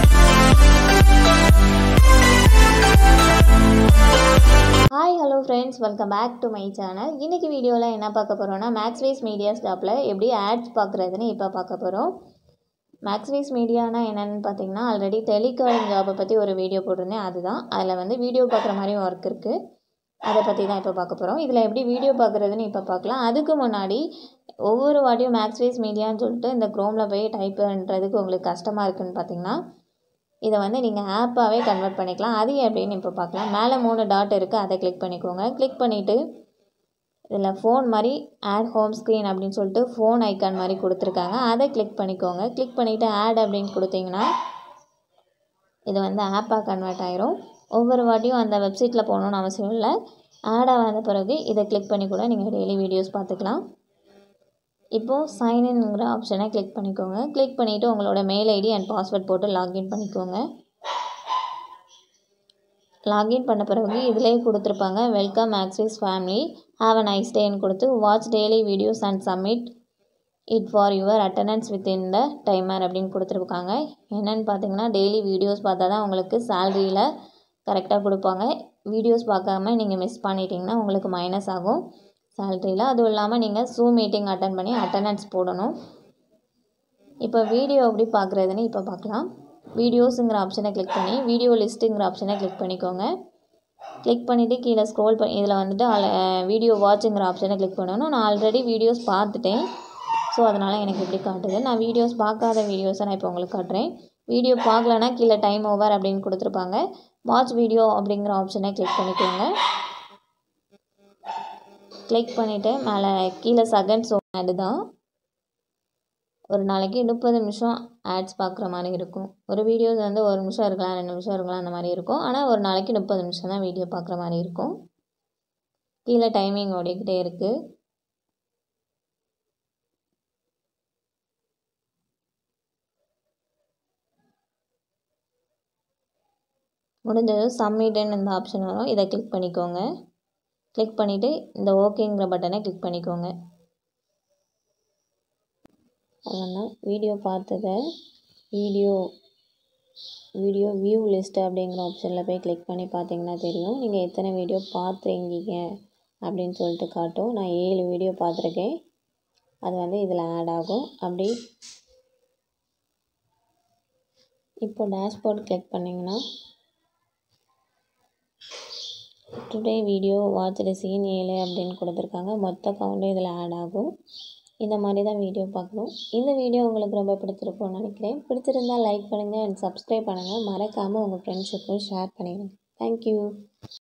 hi hello friends welcome back to my channel இன்றைக்கி வீடியோவில் என்ன பார்க்க போகிறோன்னா மேக்ஸ்வைஸ் மீடியா ஸ்டாப்பில் எப்படி ஆட்ஸ் பார்க்குறதுன்னு இப்போ பார்க்க போகிறோம் மேக்ஸ்வைஸ் மீடியானா என்னென்னு பார்த்தீங்கன்னா ஆல்ரெடி டெலிகாலிங் ஜாபை பற்றி ஒரு வீடியோ போட்டிருந்தேன் அதுதான் அதில் வந்து வீடியோ பார்க்குற மாதிரியும் ஒர்க் இருக்குது அதை பற்றி தான் இப்போ பார்க்க போகிறோம் இதில் எப்படி வீடியோ பார்க்குறதுன்னு இப்போ பார்க்கலாம் அதுக்கு முன்னாடி ஒவ்வொரு வாட்டியும் மேக்ஸ்வைஸ் மீடியான்னு சொல்லிட்டு இந்த க்ரோமில் போய் டைப் பண்ணுறதுக்கு உங்களுக்கு கஷ்டமாக இருக்குதுன்னு பார்த்தீங்கன்னா இதை வந்து நீங்கள் ஆப்பாகவே கன்வெர்ட் பண்ணிக்கலாம் அது எப்படின்னு இப்போ பார்க்கலாம் மேலே மூணு டாட் இருக்குது அதை கிளிக் பண்ணிக்கோங்க கிளிக் பண்ணிவிட்டு இதில் ஃபோன் மாதிரி ஆட் ஹோம் ஸ்க்ரீன் அப்படின்னு சொல்லிட்டு ஃபோன் ஐக்கான் மாதிரி கொடுத்துருக்காங்க அதை கிளிக் பண்ணிக்கோங்க கிளிக் பண்ணிவிட்டு ஆட் அப்படின்னு கொடுத்தீங்கன்னா இது வந்து ஆப்பாக கன்வெர்ட் ஆயிரும் ஒவ்வொரு வாட்டியும் அந்த வெப்சைட்டில் போகணுன்னு அவசியம் இல்லை ஆடாக வந்த பிறகு இதை கிளிக் பண்ணி கூட நீங்கள் டெய்லி வீடியோஸ் பார்த்துக்கலாம் இப்போது சைன்இன்ங்கிற ஆப்ஷனை கிளிக் பண்ணிக்கோங்க கிளிக் பண்ணிவிட்டு உங்களோட மெயில் ஐடி அண்ட் பாஸ்வேர்ட் போட்டு லாகின் பண்ணிக்கோங்க லாகின் பண்ண பிறகு இதிலே கொடுத்துருப்பாங்க welcome Axis family have a nice டேன்னு கொடுத்து watch daily videos and submit it for your attendance within the timer அப்படின்னு கொடுத்துருக்காங்க என்னென்னு பார்த்தீங்கன்னா டெய்லி வீடியோஸ் பார்த்தா தான் உங்களுக்கு சேலரியில் கரெக்டாக கொடுப்பாங்க வீடியோஸ் பார்க்காம நீங்கள் மிஸ் பண்ணிட்டீங்கன்னா உங்களுக்கு மைனஸ் ஆகும் சேலரியில் அதுவும் இல்லாமல் நீங்கள் ஸூம் மீட்டிங் அட்டன் பண்ணி அட்டண்டன்ஸ் போடணும் இப்போ வீடியோ எப்படி பார்க்குறதுன்னு இப்போ பார்க்கலாம் வீடியோஸுங்கிற ஆப்ஷனை கிளிக் பண்ணி வீடியோ லிஸ்ட்டுங்கிற ஆப்ஷனை கிளிக் பண்ணிக்கோங்க கிளிக் பண்ணிவிட்டு கீழே ஸ்க்ரோல் பண்ணி இதில் வந்துட்டு வீடியோ வாட்சுங்கிற ஆப்ஷனை கிளிக் பண்ணணும் நான் ஆல்ரெடி வீடியோஸ் பார்த்துட்டேன் ஸோ அதனால் எனக்கு இப்படி காட்டுது நான் வீடியோஸ் பார்க்காத வீடியோஸை நான் இப்போ உங்களுக்கு காட்டுறேன் வீடியோ பார்க்கலன்னா கீழே டைம் ஓவர் அப்படின்னு கொடுத்துருப்பாங்க வாட்ச் வீடியோ அப்படிங்கிற ஆப்ஷனை கிளிக் பண்ணிக்கோங்க கிளிக் பண்ணிவிட்டு மேலே கீழே செகண்ட்ஸ் ஆடு தான் ஒரு நாளைக்கு முப்பது நிமிஷம் ஆட்ஸ் பார்க்குற மாதிரி இருக்கும் ஒரு வீடியோஸ் வந்து ஒரு நிமிஷம் இருக்கலாம் ரெண்டு நிமிஷம் இருக்கலாம் அந்த மாதிரி இருக்கும் ஆனால் ஒரு நாளைக்கு முப்பது நிமிஷம் தான் வீடியோ பார்க்குற மாதிரி இருக்கும் கீழே டைமிங் ஓடிக்கிட்டே இருக்குது முடிஞ்சதும் சப்மிட்டுன்னு இந்த ஆப்ஷன் வரும் இதை கிளிக் பண்ணிக்கோங்க கிளிக் பண்ணிவிட்டு இந்த ஓகேங்கிற பட்டனை கிளிக் பண்ணிக்கோங்க அவ்வளோதான் வீடியோ பார்த்ததை வீடியோ வீடியோ வியூ லிஸ்ட்டு அப்படிங்கிற ஆப்ஷனில் போய் கிளிக் பண்ணி பார்த்தீங்கன்னா தெரியும் நீங்கள் எத்தனை வீடியோ பார்த்துருக்கீங்க அப்படின்னு சொல்லிட்டு காட்டும் நான் ஏழு வீடியோ பார்த்துருக்கேன் அது வந்து இதில் ஆட் ஆகும் அப்படி இப்போ டேஷ்போர்ட் கிளிக் பண்ணிங்கன்னா டுடே வீடியோ வாட்ச் சீன் ஏழு அப்படின்னு கொடுத்துருக்காங்க மொத்த கவுண்டும் இதில் ஆட் ஆகும் இந்த மாதிரி தான் வீடியோ பார்க்கணும் இந்த வீடியோ உங்களுக்கு ரொம்ப பிடிச்சிருக்கும்னு நினைக்கிறேன் பிடிச்சிருந்தால் லைக் பண்ணுங்கள் அண்ட் சப்ஸ்கிரைப் பண்ணுங்கள் மறக்காமல் உங்கள் ஃப்ரெண்ட்ஸுக்கும் ஷேர் பண்ணிடுங்க தேங்க்யூ